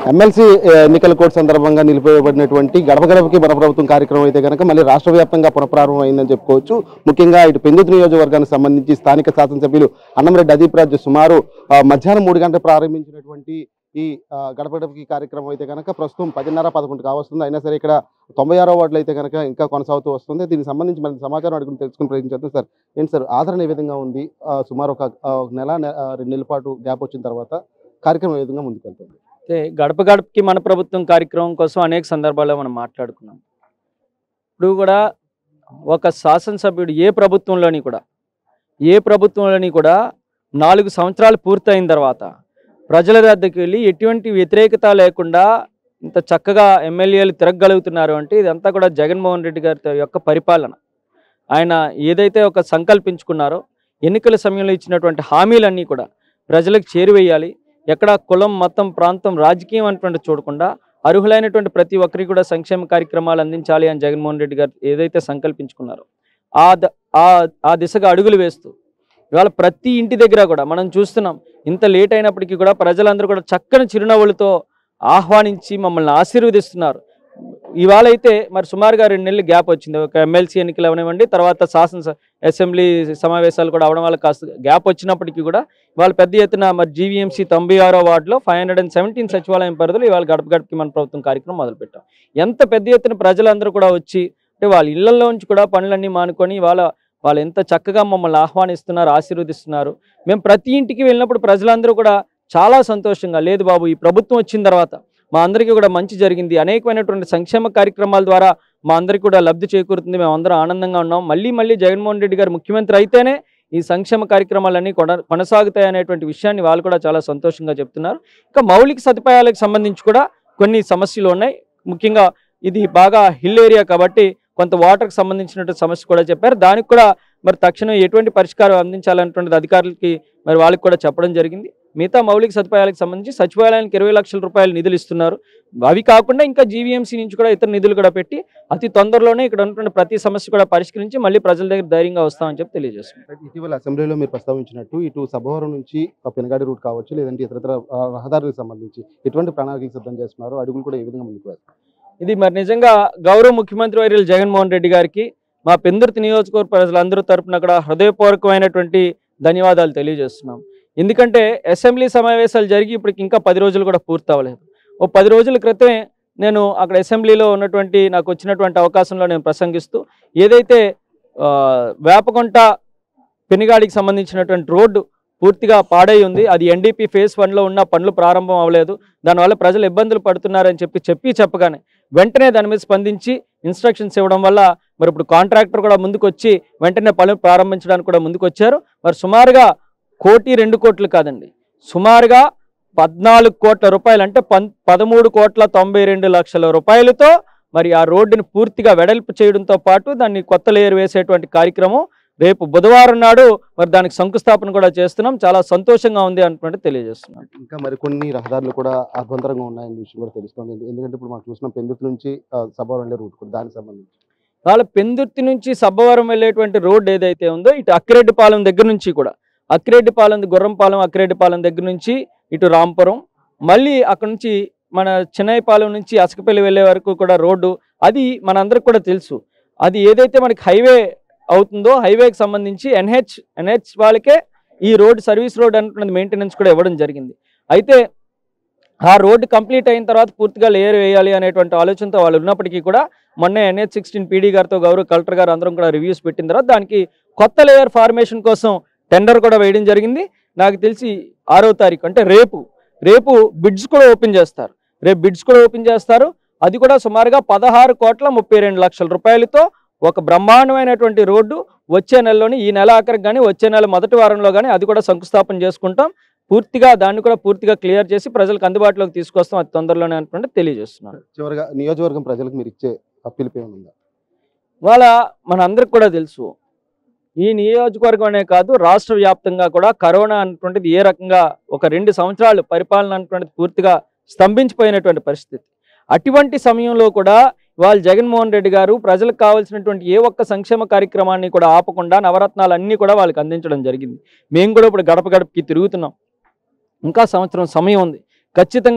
MLC ఎన్నికల code సందర్భంగా నిలిపివేయబడినటువంటి గడప గడపకి మన ప్రభుత్వం కార్యక్రమం అయితే కనుక మళ్ళీ రాష్ట్ర వ్యాప్తంగా పునఃప్రారంభం అయిందని చెప్పుకోవచ్చు ముఖ్యంగా ఇటు పెందుతు నియోజకవర్గానికి సంబంధించి స్థానిక శాసనసభ్యులు అన్నంరెడ్డి అదీప్ రాజు సుమారు ఆ, మధ్యాహ్నం మూడు గంటలకు ప్రారంభించినటువంటి ఈ ఆ, గడప గడపకి కార్యక్రమం అయితే కనుక ప్రస్తుతం పదిన్నర పదకొండు కావస్తుంది అయినా సరే ఇక్కడ తొంభై ఆరో వార్డులు అయితే కనుక ఇంకా కొనసాగుతూ వస్తుంది దీనికి సంబంధించి మరి సమాచారం అడుగుని తెలుసుకుని ప్రయత్నించేద్దాం సార్ ఏంటి సార్ ఆదరణ ఏ విధంగా ఉంది ఆ, సుమారు ఒక ఆ, ఒక నెల నె- ఆ, రెండు నెలల పాటు గ్యాప్ వచ్చిన తర్వాత కార్యక్రమం ఏ విధంగా ముందుకెళ్తుంది అయితే గడప గడపకి మన ప్రభుత్వం కార్యక్రమం కోసం అనేక సందర్భాల్లో మనం మాట్లాడుకున్నాం ఇప్పుడు కూడా ఒక శాసనసభ్యుడు ఏ ప్రభుత్వంలోని కూడా ఏ ప్రభుత్వంలోని కూడా నాలుగు సంవత్సరాలు పూర్తయిన తర్వాత ప్రజల వద్దకు వెళ్ళి ఎటువంటి వ్యతిరేకత లేకుండా ఇంత చక్కగా ఎమ్మెల్యేలు తిరగగలుగుతున్నారు అంటే ఇదంతా కూడా జగన్మోహన్ రెడ్డి గారి యొక్క పరిపాలన ఆయన ఏదైతే ఒక సంకల్పించుకున్నారో ఎన్నికల సమయంలో ఇచ్చినటువంటి హామీలన్నీ కూడా ప్రజలకు చేరువేయాలి ఎక్కడ కులం మతం ప్రాంతం రాజకీయం అనేటువంటి చూడకుండా అర్హులైనటువంటి ప్రతి ఒక్కరికి కూడా సంక్షేమ కార్యక్రమాలు అందించాలి అని జగన్మోహన్ రెడ్డి గారు ఏదైతే సంకల్పించుకున్నారో ఆ ద- ఆ ఆ దిశగా అడుగులు వేస్తూ ఇవాళ ప్రతి ఇంటి దగ్గర కూడా మనం చూస్తున్నాం ఇంత లేట్ అయినప్పటికీ కూడా ప్రజలందరూ కూడా చక్కని చిరునవ్వులతో ఆహ్వానించి మమ్మల్ని ఆశీర్వదిస్తున్నారు ఇవాళ అయితే మరి సుమారుగా రెండు నెలలు గ్యాప్ వచ్చింది ఒక ఎమ్మెల్సీ ఎన్నికలు అవనివ్వండి తర్వాత శాసన అసెంబ్లీ సమావేశాలు కూడా అవడం వల్ల కాస్త గ్యాప్ వచ్చినప్పటికీ కూడా ఇవాళ పెద్ద ఎత్తున మరి జీవీఎంసీ తొంభై ఆరో వార్డులో ఫైవ్ హండ్రెడ్ అండ్ సెవెంటీన్ సచివాలయం పరిధిలో ఇవాళ గడప గడపకి మన ప్రభుత్వం కార్యక్రమం మొదలుపెట్టాం ఎంత పెద్ద ఎత్తున ప్రజలందరూ కూడా వచ్చి అంటే వాళ్ళ ఇళ్లలో నుంచి కూడా పనులన్నీ మానుకొని వాళ్ళ వాళ్ళు ఎంత చక్కగా మమ్మల్ని ఆహ్వానిస్తున్నారు ఆశీర్వదిస్తున్నారు మేము ప్రతి ఇంటికి వెళ్ళినప్పుడు ప్రజలందరూ కూడా చాలా సంతోషంగా లేదు బాబు ఈ ప్రభుత్వం వచ్చిన తర్వాత మా అందరికీ కూడా మంచి జరిగింది అనేకమైనటువంటి సంక్షేమ కార్యక్రమాల ద్వారా మా అందరికీ కూడా లబ్ధి చేకూరుతుంది మేము అందరం ఆనందంగా ఉన్నాం మళ్ళీ మళ్ళీ జగన్మోహన్ రెడ్డి గారు ముఖ్యమంత్రి అయితేనే ఈ సంక్షేమ కార్యక్రమాలన్నీ కొన కొనసాగుతాయి అనేటువంటి విషయాన్ని వాళ్ళు కూడా చాలా సంతోషంగా చెప్తున్నారు ఇంకా మౌలిక సదుపాయాలకు సంబంధించి కూడా కొన్ని సమస్యలు ఉన్నాయి ముఖ్యంగా ఇది బాగా హిల్ ఏరియా కాబట్టి కొంత వాటర్కి సంబంధించినటువంటి సమస్య కూడా చెప్పారు దానికి కూడా మరి తక్షణం ఎటువంటి పరిష్కారం అందించాలనేటువంటిది అధికారులకి మరి వాళ్ళకి కూడా చెప్పడం జరిగింది మిగతా మౌలిక సదుపాయాలకు సంబంధించి సచివాలయానికి ఇరవై లక్షల రూపాయలు నిధులు ఇస్తున్నారు అవి కాకుండా ఇంకా జీవీఎంసీ నుంచి కూడా ఇతర నిధులు కూడా పెట్టి అతి తొందరలోనే ఇక్కడ ఉన్నటువంటి ప్రతి సమస్య కూడా పరిష్కరించి మళ్ళీ ప్రజల దగ్గర ధైర్యంగా వస్తామని చెప్పి తెలియజేస్తున్నాం ఇటీవల అసెంబ్లీలో మీరు ప్రస్తావించినట్టు ఇటు సభవరం నుంచి ఆ పెనగాడి రూట్ కావచ్చు లేదంటే ఇతరతర ఆ, రహదారులకు సంబంధించి ఎటువంటి ప్రణాళికలు సిద్ధం చేస్తున్నారు అడుగులు కూడా ఏ విధంగా ముందుకు వేస్తారు ఇది మరి నిజంగా గౌరవ ముఖ్యమంత్రి వర్యులు జగన్మోహన్ రెడ్డి గారికి మా పెందుర్తి నియోజకవర్గ ప్రజలందరూ తరపున కూడా హృదయపూర్వకమైనటువంటి ధన్యవాదాలు తెలియజేస్తున్నాం ఎందుకంటే అసెంబ్లీ సమావేశాలు జరిగి ఇప్పటికి ఇంకా పది రోజులు కూడా పూర్తి అవ్వలేదు ఓ పది రోజుల క్రితమే నేను అక్కడ అసెంబ్లీలో ఉన్నటువంటి నాకు వచ్చినటువంటి అవకాశంలో నేను ప్రసంగిస్తూ ఏదైతే ఆ, వేపకొంట పెనుగాడికి సంబంధించినటువంటి రోడ్డు పూర్తిగా పాడై ఉంది అది ఎన్డీపీ ఫేజ్ వన్లో ఉన్న పనులు ప్రారంభం అవ్వలేదు దానివల్ల ప్రజలు ఇబ్బందులు పడుతున్నారని చెప్పి చెప్పి చెప్పగానే వెంటనే దాని మీద స్పందించి ఇన్స్ట్రక్షన్స్ ఇవ్వడం వల్ల మరి ఇప్పుడు కాంట్రాక్టర్ కూడా ముందుకు వచ్చి వెంటనే పనులు ప్రారంభించడానికి కూడా ముందుకు వచ్చారు మరి సుమారుగా కోటి రెండు కోట్లు కాదండి సుమారుగా పద్నాలుగు కోట్ల రూపాయలు అంటే పన్ పదమూడు కోట్ల తొంభై రెండు లక్షల రూపాయలతో మరి ఆ రోడ్డుని పూర్తిగా వెడల్పు చేయడంతో పాటు దాన్ని కొత్త లేయర్ వేసేటువంటి కార్యక్రమం రేపు బుధవారం నాడు మరి దానికి శంకుస్థాపన కూడా చేస్తున్నాం చాలా సంతోషంగా ఉంది అనుకుంటే తెలియజేస్తున్నాం ఇంకా మరికొన్ని రహదారులు కూడా అభ్యంతరంగా ఉన్నాయని విషయం కూడా తెలుస్తుంది ఎందుకంటే ఇప్పుడు మనం చూసిన పెందుతు నుంచి ఆ, సభవరం వెళ్ళే రూట్ కూడా దానికి సంబంధించి వాళ్ళ పెందుర్తి నుంచి సబ్బవరం వెళ్ళేటువంటి రోడ్ ఏదైతే ఉందో ఇటు అక్కిరెడ్డిపాలెం దగ్గర నుంచి కూడా అక్కిరెడ్డిపాలెం గుర్రంపాలెం అక్కిరెడ్డిపాలెం దగ్గర నుంచి ఇటు రాంపురం మళ్ళీ అక్కడ నుంచి మన చిన్నయ్యపాలెం నుంచి అసకపల్లి వెళ్ళే వరకు కూడా రోడ్డు అది మనందరికి కూడా తెలుసు అది ఏదైతే మనకి హైవే అవుతుందో హైవేకి సంబంధించి ఎన్హెచ్ ఎన్హెచ్ వాళ్ళకే ఈ రోడ్ సర్వీస్ రోడ్ అనుకున్నది మెయింటెనెన్స్ కూడా ఇవ్వడం జరిగింది అయితే ఆ రోడ్డు కంప్లీట్ అయిన తర్వాత పూర్తిగా లేయర్ వేయాలి అనేటువంటి ఆలోచనతో వాళ్ళు ఉన్నప్పటికీ కూడా మొన్న ఎన్హెచ్ సిక్స్టీన్ పీడీ గారితో గౌరవ కలెక్టర్ గారు అందరం కూడా రివ్యూస్ పెట్టిన తర్వాత దానికి కొత్త లేయర్ ఫార్మేషన్ కోసం టెండర్ కూడా వేయడం జరిగింది నాకు తెలిసి ఆరో తారీఖు అంటే రేపు రేపు బిడ్స్ కూడా ఓపెన్ చేస్తారు రేపు బిడ్స్ కూడా ఓపెన్ చేస్తారు అది కూడా సుమారుగా పదహారు కోట్ల ముప్పై రెండు లక్షల రూపాయలతో ఒక బ్రహ్మాండమైనటువంటి రోడ్డు వచ్చే నెలలోని ఈ నెల ఆఖరికి కానీ వచ్చే నెల మొదటి వారంలో కానీ అది కూడా శంకుస్థాపన చేసుకుంటాం పూర్తిగా దాన్ని కూడా పూర్తిగా క్లియర్ చేసి ప్రజలకు అందుబాటులోకి తీసుకొస్తాం అతి తొందరలోనే అనుకుంటే తెలియజేస్తున్నాను చివరిగా నియోజకవర్గం ప్రజలకు మీరు ఇచ్చే పిలుపు ఏమైనా ఉందా ఇవాళ మనందరికి కూడా తెలుసు ఈ నియోజకవర్గం అనే కాదు రాష్ట్ర వ్యాప్తంగా కూడా కరోనా అనేటువంటిది ఏ రకంగా ఒక రెండు సంవత్సరాలు పరిపాలన అనేటువంటిది పూర్తిగా స్తంభించిపోయినటువంటి పరిస్థితి అటువంటి సమయంలో కూడా వాళ్ళు జగన్మోహన్ రెడ్డి గారు ప్రజలకు కావాల్సినటువంటి ఏ ఒక్క సంక్షేమ కార్యక్రమాన్ని కూడా ఆపకుండా నవరత్నాలు అన్నీ కూడా వాళ్ళకి అందించడం జరిగింది మేము కూడా ఇప్పుడు గడప గడపకి తిరుగుతున్నాం ఇంకా సంవత్సరం సమయం ఉంది ఖచ్చితంగా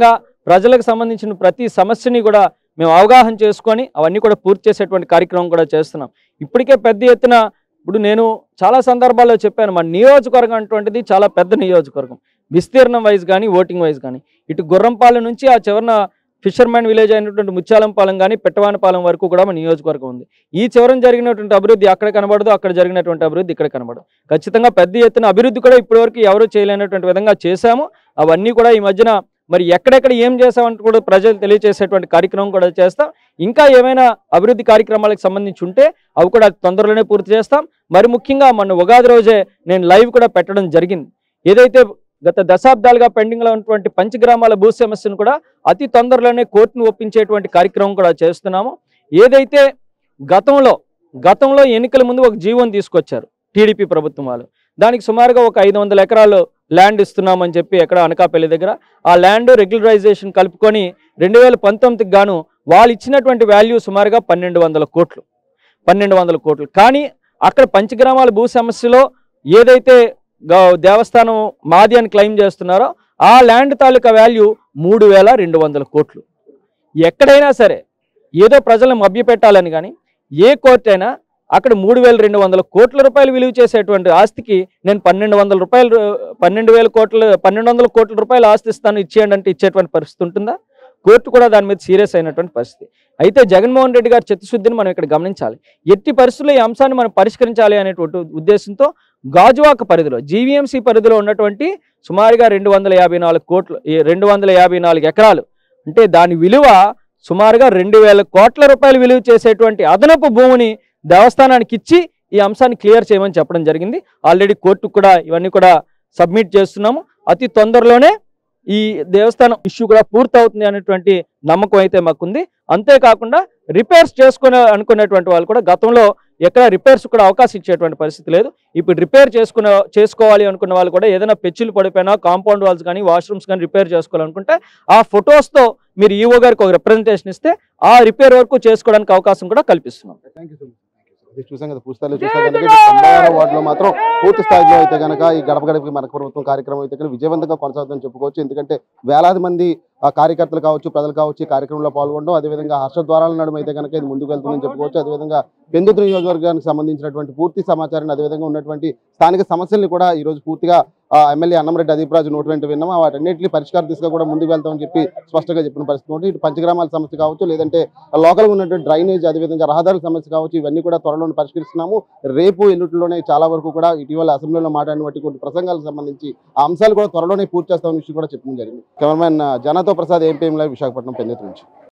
ప్రజలకు సంబంధించిన ప్రతి సమస్యని కూడా మేము అవగాహన చేసుకొని అవన్నీ కూడా పూర్తి చేసేటువంటి కార్యక్రమం కూడా చేస్తున్నాం ఇప్పటికే పెద్ద ఎత్తున ఇప్పుడు నేను చాలా సందర్భాల్లో చెప్పాను మన నియోజకవర్గం అటువంటిది చాలా పెద్ద నియోజకవర్గం విస్తీర్ణం వైజ్ కానీ ఓటింగ్ వైజ్ కానీ ఇటు గుర్రంపాలెం నుంచి ఆ చివరన ఫిషర్మ్యాన్ విలేజ్ అయినటువంటి ముత్యాలంపాలెం కానీ పెట్టవానపాలెం వరకు కూడా మన నియోజకవర్గం ఉంది ఈ చివరన జరిగినటువంటి అభివృద్ధి అక్కడ కనబడదు అక్కడ జరిగినటువంటి అభివృద్ధి ఇక్కడ కనబడదు ఖచ్చితంగా పెద్ద ఎత్తున అభివృద్ధి కూడా ఇప్పటివరకు ఎవరు చేయలేనటువంటి విధంగా చేశాము అవన్నీ కూడా ఈ మధ్యన మరి ఎక్కడెక్కడ ఏం చేసామంటే కూడా ప్రజలు తెలియజేసేటువంటి కార్యక్రమం కూడా చేస్తాం ఇంకా ఏమైనా అభివృద్ధి కార్యక్రమాలకు సంబంధించి ఉంటే అవి కూడా తొందరలోనే పూర్తి చేస్తాం మరి ముఖ్యంగా మొన్న ఉగాది రోజే నేను లైవ్ కూడా పెట్టడం జరిగింది ఏదైతే గత దశాబ్దాలుగా పెండింగ్లో ఉన్నటువంటి పంచగ్రామాల భూ సమస్యను కూడా అతి తొందరలోనే కోర్టును ఒప్పించేటువంటి కార్యక్రమం కూడా చేస్తున్నాము ఏదైతే గతంలో గతంలో ఎన్నికల ముందు ఒక జీవోని తీసుకొచ్చారు టీడీపీ ప్రభుత్వం వాళ్ళు దానికి సుమారుగా ఒక ఐదు వందల ఎకరాలు ల్యాండ్ ఇస్తున్నామని చెప్పి ఎక్కడ అనకాపల్లి దగ్గర ఆ ల్యాండ్ రెగ్యులరైజేషన్ కలుపుకొని రెండు వేల పంతొమ్మిదికి గాను వాళ్ళు ఇచ్చినటువంటి వాల్యూ సుమారుగా పన్నెండు వందల కోట్లు పన్నెండు వందల కోట్లు కానీ అక్కడ పంచగ్రామాల భూ సమస్యలో ఏదైతే గ- దేవస్థానం మాది అని క్లెయిమ్ చేస్తున్నారో ఆ ల్యాండ్ తాలూకా వాల్యూ మూడు వేల రెండు వందల కోట్లు ఎక్కడైనా సరే ఏదో ప్రజలను మభ్యపెట్టాలని కానీ ఏ కోర్టు అయినా అక్కడ మూడు వేల రెండు వందల కోట్ల రూపాయలు విలువ చేసేటువంటి ఆస్తికి నేను పన్నెండు వందల రూపాయలు పన్నెండు వేల కోట్ల పన్నెండు వందల కోట్ల రూపాయలు ఆస్తి ఇస్తాను ఇచ్చేయండి అంటే ఇచ్చేటువంటి పరిస్థితి ఉంటుందా కోర్టు కూడా దాని మీద సీరియస్ అయినటువంటి పరిస్థితి అయితే జగన్మోహన్ రెడ్డి గారి చిత్తశుద్ధిని మనం ఇక్కడ గమనించాలి ఎట్టి పరిస్థితుల్లో ఈ అంశాన్ని మనం పరిష్కరించాలి అనేటువంటి ఉద్దేశంతో గాజువాక పరిధిలో జీవీఎంసీ పరిధిలో ఉన్నటువంటి సుమారుగా రెండు వందల యాభై నాలుగు కోట్లు ఈ రెండు వందల యాభై నాలుగు ఎకరాలు అంటే దాని విలువ సుమారుగా రెండు వేల కోట్ల రూపాయలు విలువ చేసేటువంటి అదనపు భూమిని దేవస్థానానికి ఇచ్చి ఈ అంశాన్ని క్లియర్ చేయమని చెప్పడం జరిగింది ఆల్రెడీ కోర్టుకు కూడా ఇవన్నీ కూడా సబ్మిట్ చేస్తున్నాము అతి తొందరలోనే ఈ దేవస్థానం ఇష్యూ కూడా పూర్తవుతుంది అనేటువంటి నమ్మకం అయితే మాకుంది అంతేకాకుండా రిపేర్స్ చేసుకునే అనుకునేటువంటి వాళ్ళు కూడా గతంలో ఎక్కడ రిపేర్స్ కూడా అవకాశం ఇచ్చేటువంటి పరిస్థితి లేదు ఇప్పుడు రిపేర్ చేసుకునే చేసుకోవాలి అనుకున్న వాళ్ళు కూడా ఏదైనా పెచ్చులు పడిపోయినా కాంపౌండ్ వాల్స్ కానీ వాష్రూమ్స్ కానీ రిపేర్ చేసుకోవాలనుకుంటే ఆ ఫొటోస్తో మీరు ఈవో గారికి ఒక రిప్రజెంటేషన్ ఇస్తే ఆ రిపేర్ వరకు చేసుకోవడానికి అవకాశం కూడా కల్పిస్తున్నాం థ్యాంక్ యూ సో మచ్ అది చూసాం కదా పూస్తాలో చూసాం కనుక ఇటు తొంభై వార్డులో మాత్రం పూర్తి స్థాయిలో అయితే కనుక ఈ గడప గడపకి మన ప్రభుత్వం కార్యక్రమం అయితే కనుక విజయవంతంగా కొనసాగుతుందని చెప్పుకోవచ్చు ఎందుకంటే వేలాది మంది ఆ కార్యకర్తలు కావచ్చు ప్రజలు కావచ్చు ఈ కార్యక్రమంలో పాల్గొనడం అదేవిధంగా హర్షద్వారాల నడుమ అయితే కనుక ఇది ముందుకు వెళ్తుందని చెప్పుకోవచ్చు అదేవిధంగా పెందుతు నియోజకవర్గానికి సంబంధించినటువంటి పూర్తి సమాచారాన్ని అదేవిధంగా ఉన్నటువంటి స్థానిక సమస్యల్ని కూడా ఈ రోజు పూర్తిగా ఆ, ఎమ్మెల్యే అన్నంరెడ్డి అదీపరాజు నోటి వెంట విన్నాము వాటన్నింటినీ పరిష్కార దిశగా కూడా ముందుకు వెళ్తామని చెప్పి స్పష్టంగా చెప్పిన పరిస్థితి ఉంది ఇటు పంచగ్రామాల సమస్య కావచ్చు లేదంటే లోకల్గా ఉన్నటువంటి డ్రైనేజ్ అదేవిధంగా రహదారుల సమస్య కావచ్చు ఇవన్నీ కూడా త్వరలో పరిష్కరిస్తున్నాము రేపు ఎల్లుంటిలోనే చాలా వరకు కూడా ఇటీవల అసెంబ్లీలో మాట్లాడిన బట్టి కొన్ని ప్రసంగాలకు సంబంధించి ఆ అంశాలు కూడా త్వరలోనే పూర్తి చేస్తామని విషయం కూడా చెప్పడం జరిగింది కెమెరామెన్ జనతో ప్రసాద్ ఏపీఎం లైవ్ విశాఖపట్నం పెందుతు నుంచి